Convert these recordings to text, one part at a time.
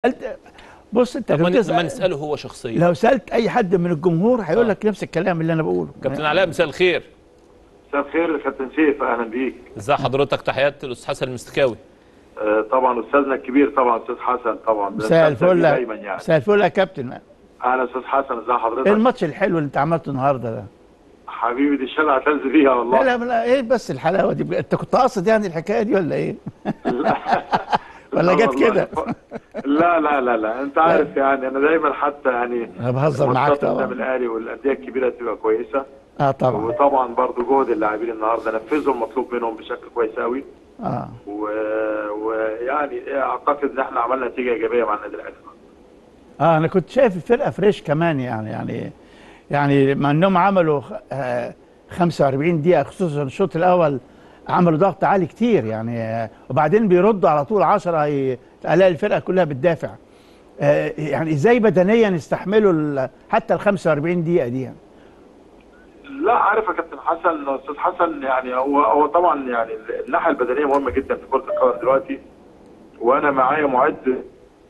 سألت بص انت طب لو ما ن- ما تسأل نساله هو شخصيا لو سالت اي حد من الجمهور هيقول آه. لك نفس الكلام اللي انا بقوله كابتن علاء مساء الخير مساء الخير يا كابتن سيف اهلا بيك ازي حضرتك تحيات الاستاذ حسن المستكاوي آه، طبعا استاذنا الكبير طبعا استاذ حسن طبعا مساء بنستمتع الفل بيه دايما يعني مساء الفل يا كابتن اهلا استاذ حسن ازي حضرتك ايه الماتش الحلو اللي انت عملته النهارده ده حبيبي دي الشارع اعتز بيها والله لا لا لا ايه بس الحلاوه دي انت كنت قاصد يعني الحكايه دي ولا ايه ولا لا جت والله. كده لا لا لا لا انت عارف يعني انا دايما حتى يعني انا بهزر معاك ماتشات قدام طبعا الاهلي والانديه الكبيره تبقى كويسه اه طبعا وطبعا برضو جهد اللاعبين النهارده نفذوا المطلوب منهم بشكل كويس قوي اه و- ويعني اعتقد ان احنا عملنا نتيجه ايجابيه مع النادي الاهلي اه انا كنت شايف الفرقه فريش كمان يعني يعني يعني مع انهم عملوا خ- آه 45 دقيقه خصوصا الشوط الاول عملوا ضغط عالي كتير يعني آه وبعدين بيردوا على طول 10 هي- الاقي الفرقه كلها بتدافع آه يعني ازاي بدنيا يستحملوا ال- حتى ال 45 دقيقه دي يعني. لا عارف يا كابتن حسن استاذ حسن يعني هو هو طبعا يعني الناحيه البدنيه مهمه جدا في كره القدم دلوقتي وانا معايا معد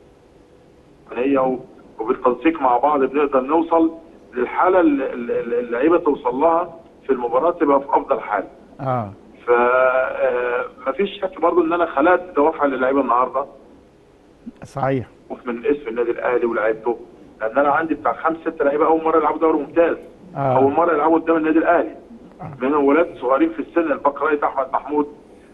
بدنيه و- وبالتنسيق مع بعض بنقدر نوصل للحاله اللي اللي اللعيبه توصل لها في المباراه تبقى في افضل حال اه ف آه، مفيش شك برضو ان انا خلقت دوافع للعيبه النهارده صحيح من اسم النادي الاهلي ولاعيبته لان انا عندي بتاع خمس ست لعيبه اول مره يلعبوا دوري ممتاز آه. اول مره يلعبوا قدام النادي الاهلي منهم ولاد صغيرين في السن الباك رايت احمد محمود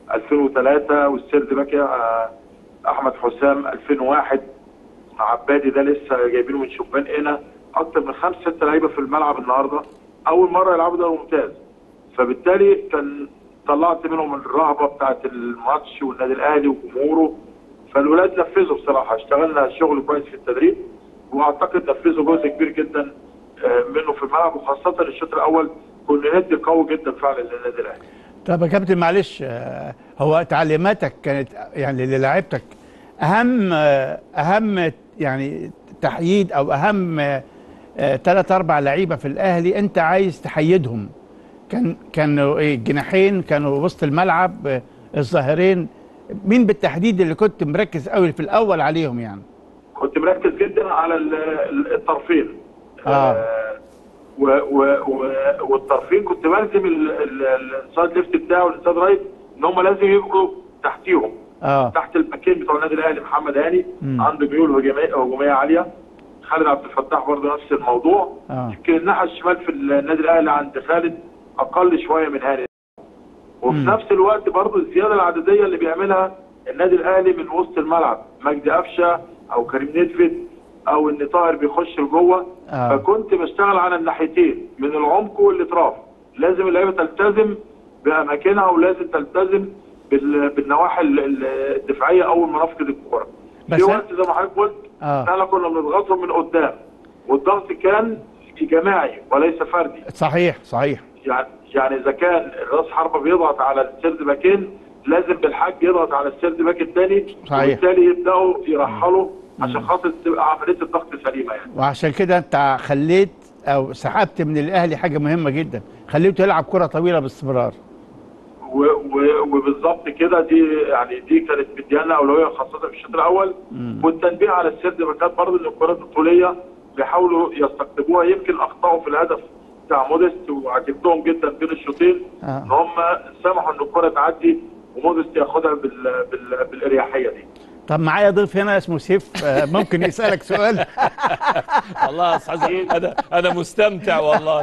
2003 والسيرد باك آه، احمد حسام 2001 عبادي ده لسه جايبينه من شبان هنا اكتر من خمس ست لعيبه في الملعب النهارده اول مره يلعبوا دوري ممتاز فبالتالي كان طلعت منهم الرهبه بتاعت الماتش والنادي الاهلي وجمهوره فالولاد نفذوا بصراحه اشتغلنا شغل كويس في التدريب واعتقد نفذوا جزء كبير جدا آه، منه في الملعب وخاصه الشوط الاول كنا ندي قوي جدا فعلا للنادي الاهلي طب يا كابتن معلش آه، هو تعليماتك كانت يعني للاعيبتك اهم آه، اهم يعني تحييد او اهم ثلاث اربع لعيبه في الاهلي انت عايز تحيدهم كان كانوا ايه الجناحين كانوا وسط الملعب آه، الظاهرين مين بالتحديد اللي كنت مركز قوي في الاول عليهم يعني كنت مركز جدا على ال- ال- الطرفين آه. و و و والطرفين كنت بلزم ال- ال- الانسايد ليفت بتاعه والانسايد رايت ان هم لازم يبقوا تحتيهم اه تحت الباكين بتوع النادي الاهلي محمد هاني مم. عنده ميول هجوميه هجوميه عاليه خالد عبد الفتاح برضه نفس الموضوع آه. يمكن الناحيه الشمال في النادي الاهلي عند خالد اقل شويه من هاني وفي مم. نفس الوقت برضه الزياده العدديه اللي بيعملها النادي الاهلي من وسط الملعب مجدي قفشه او كريم ندفد او ان طاهر بيخش لجوه آه. فكنت بشتغل على الناحيتين من العمق والاطراف لازم اللعيبه تلتزم باماكنها ولازم تلتزم بال- بالنواحي ال- ال- الدفاعيه اول ما نفقد الكوره بس في أنا- وقت زي ما حضرتك قلت آه. احنا كنا بنضغطهم من قدام والضغط كان جماعي وليس فردي صحيح صحيح يعني يعني اذا كان راس حربه بيضغط على السيرد باكين لازم بالحاج يضغط على السيرد باك الثاني صحيح. وبالتالي يبداوا يرحلوا عشان خاطر تبقى عمليه الضغط سليمه يعني وعشان كده انت خليت او سحبت من الاهلي حاجه مهمه جدا خليته يلعب كره طويله باستمرار و- و- وبالظبط كده دي يعني دي كانت مديانا اولويه خاصه في الشوط الاول والتنبيه على السيرد باكات برضه ان الكرات الطوليه بيحاولوا يستقطبوها يمكن اخطاوا في الهدف بتاع موديست وعجبتهم جدا بين الشوطين آه. ان هم سمحوا ان الكره تعدي وموديست ياخدها بال... بال... بالاريحيه دي طب معايا ضيف هنا اسمه سيف آه، ممكن يسالك سؤال والله يا استاذ حسن انا انا مستمتع والله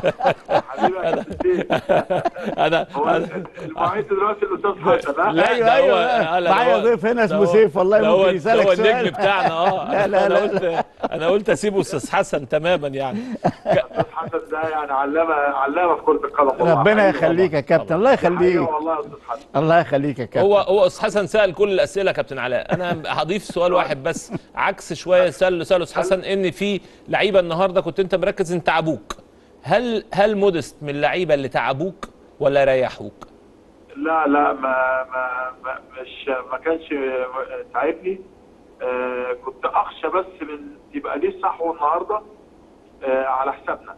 حبيبي يا كابتن سيف. انا هو أنا- المعيد دلوقتي الاستاذ حسن ها؟ لا أيوة، ده أيوة. هو- لا، معايا هو- ضيف هنا ده اسمه هو- سيف، والله ده ممكن هو- يسألك ده هو سؤال. النجم بتاعنا اه لا، لا، انا لا. قلت انا قلت اسيبه استاذ حسن تماما يعني الاستاذ حسن ده يعني علامه علامه في كره القدم والله. ربنا حقيقي يخليك يا كابتن الله والله. يخليك حقيقي والله يا استاذ حسن الله يخليك يا كابتن هو هو استاذ حسن سال كل الاسئله يا كابتن علاء انا هضيف سؤال واحد بس عكس شويه سال سال استاذ حسن ان في لعيبه النهارده كنت انت مركز ان تعبوك هل هل مودست من اللعيبه اللي تعبوك ولا ريحوك؟ لا لا ما ما, ما مش ما كانش تعبني آه كنت اخشى بس من يبقى ليه صحوه النهارده آه على حسابنا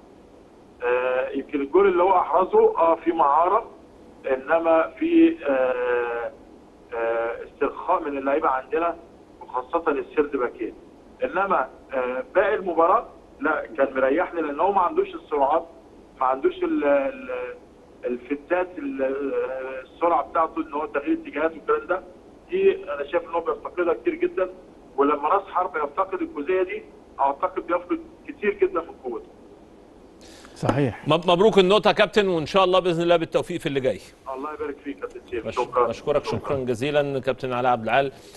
آه يمكن الجول اللي هو احرزه اه في مهاره انما في آه آه استرخاء من اللعيبه عندنا وخاصه السرد باكين انما آه، باقي المباراه لا كان مريحني لان هو ما عندوش السرعات ما عندوش ال ال الفتات ال- السرعه بتاعته ان هو تغيير اتجاهات والكلام ده دي انا شايف ان هو بيفتقدها كتير جدا ولما راس حرب يفتقد الجزئيه دي اعتقد بيفقد كتير جدا من قوته صحيح مب- مبروك النقطه يا كابتن وان شاء الله باذن الله بالتوفيق في اللي جاي الله يبارك فيك يا كابتن سيف بش- شكرا بشكرك شكرا جزيلا كابتن علاء عبد العال